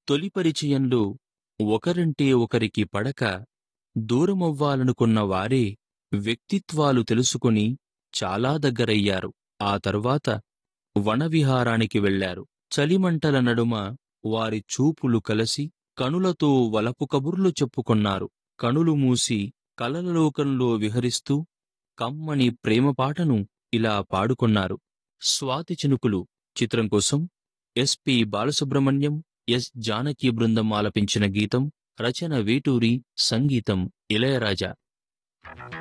తొలి పరిచయంలో ఒకరంటే ఒకరికి పడక దూరమవ్వాలనుకున్న వారే వ్యక్తిత్వాలు తెలుసుకుని చాలా దగ్గరయ్యారు ఆ తరువాత వనవిహారానికి వెళ్లారు చలిమంటల నడుమ వారి చూపులు కలసి కనులతో వలపు కబుర్లు చెప్పుకొన్నారు కనులు మూసి కలలలోకంలో విహరిస్తూ కమ్మని ప్రేమపాటను ఇలా పాడుకొన్నారు స్వాతి చినుకులు చిత్రం కోసం ఎస్పి బాలసుబ్రహ్మణ్యం ఎస్ జానకి బృందం ఆలపించిన గీతం రచన వేటూరి సంగీతం ఇళయరాజా